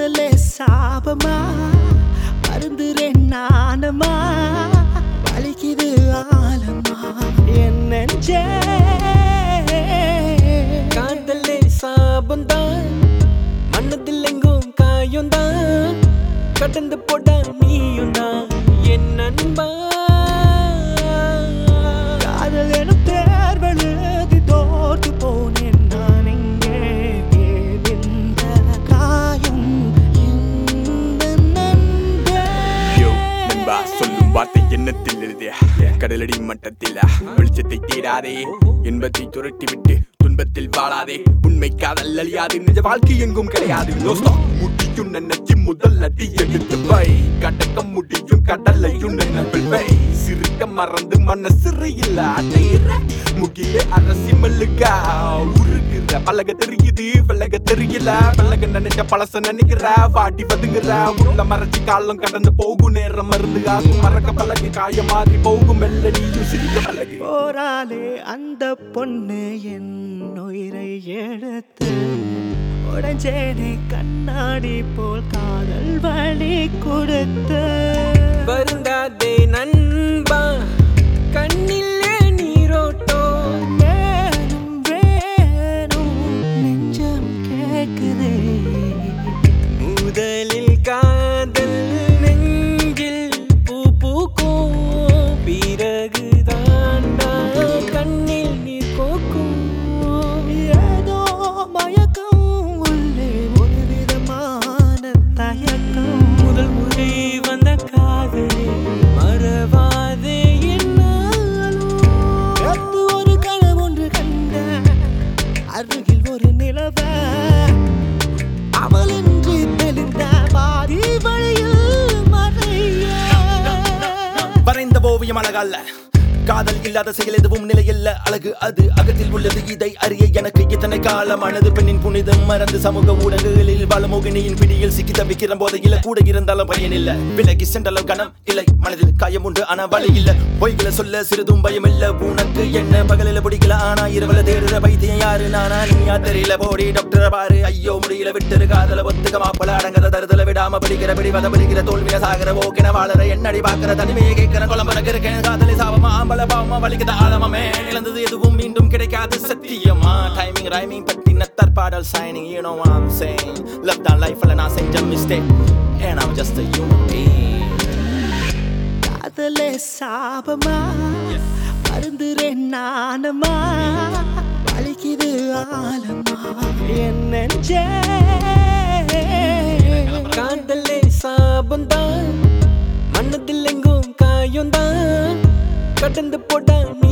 காதலே சாபமா மருந்துறேன் நானமா வலிக்குது ஆழமா என் நெஞ்சே காதலே சாபந்தான் மனதில் எங்கும் காயும்தான் கடந்து போட நீயும் தான் என் நண்பா காதல் எனும் தேர்வெழுதி தோற்று போனேன் நான் எங்கே ஏன் இந்த காயம் இந்த யோ நண்பே நண்பா சொல்லும் வார்த்தை எண்ணத்தில் எழுதிய கடலடி மட்டத்தில் வெளிச்சத்தை தேடாதே இன்பத்தை துரட்டி விட்டு துன்பத்தில் வாழாதே உண்மை காதல் அழியாது நிஜ வாழ்க்கை எங்கும் கிடையாது No stop. முடியும் நினைச்சு முதல் அடி எடுத்து வை கடக்க முடியும் கடலையும் நினைப்பில் வை சிறுக்க மறந்து மனசு இல்ல அடையிற முகிலே அரசி மல்லுகா உருகுற பழக தெரியுது பழக தெரியல பழக நினைச்ச பழச நினைக்கிற வாட்டி பதுங்குற உள்ள மறைச்சு காலம் கடந்து போகும் நேரம் மருந்து ஆகும் மறக்க பழகு காய மாறி போகும் மெல்லடியும் சிரிக்க பழகு போராலே அந்த பொண்ணு என் உயிரை எடுத்து உடஞ்சேனே கண்ணாடி போல் காதல் வழி கொடுத்து வருந்தாதே நண்பா கண்ணிலே நீரோட்டம் வேணும் வேணும் நெஞ்சம் கேக்குதே முதலில் காதல் நெஞ்சில் பூ பூக்கும் பிறகு தாண்டா கண்ணில் நீர் கோக்கும் ஏதோ மயக்கம் உள்ளே ஒரு விதமான தயக்கம் முதல் முறை வந்த காதல் மறவாதே என்னாலும் நேத்து ஒரு கனவு ஒன்று கண்ட அருகில் ஒரு நிலவ அவள் என்று தெளிந்த பாதி வழியில் மறைய வரைந்த ஓவியம் அழகல்ல காதல் இல்லாத செயல் எதுவும் நிலையில்ல அழகு அது அகத்தில் உள்ளது இதை அறிய எனக்கு இத்தனை காலமானது பெண்ணின் புனிதம் மறந்து சமூக ஊடகங்களில் வளமோகினியின் பிடியில் சிக்கி தவிக்கிற போதையில கூட இருந்தாலும் பயன் இல்ல விலகி சென்றாலும் கணம் இல்லை மனதில் காயம் உண்டு ஆனா வழி இல்ல பொய்களை சொல்ல சிறிதும் பயம் இல்ல உனக்கு என்ன பகலில பிடிக்கல ஆனா இரவுல தேடுற பைத்தியம் யாரு நானா நீயா தெரியல போடி டாக்டர் பாரு ஐயோ முடியல விட்டுரு காதல ஒத்துக்க மாப்பல அடங்கத தருதல விடாம பிடிக்கிற பிடிவத பிடிக்கிற தோல்விய சாகர ஓக்கின வாழற என்னடி பாக்குற தனிமையை கேட்கிற குழம்புற இருக்கேன் காதலி சாபமா ஆம்பள பாவமா வலிக்குத ஆழமமே இழந்தது எதுவும் மீண்டும் கிடைக்காது சத்தியமா டைமிங் ரைமிங் பத்தி நத்தர் பாடல் shining you know what I'm saying love that life அல்ல நான் செஞ்ச mistake and I'm just a human being காதலே சாபமா மருந்துறேன் நானமா வலிக்குது ஆழமா என் நெஞ்சே காதலே சாபந்தான் மனதில் எங்கும் காயும்தான் கடந்து போட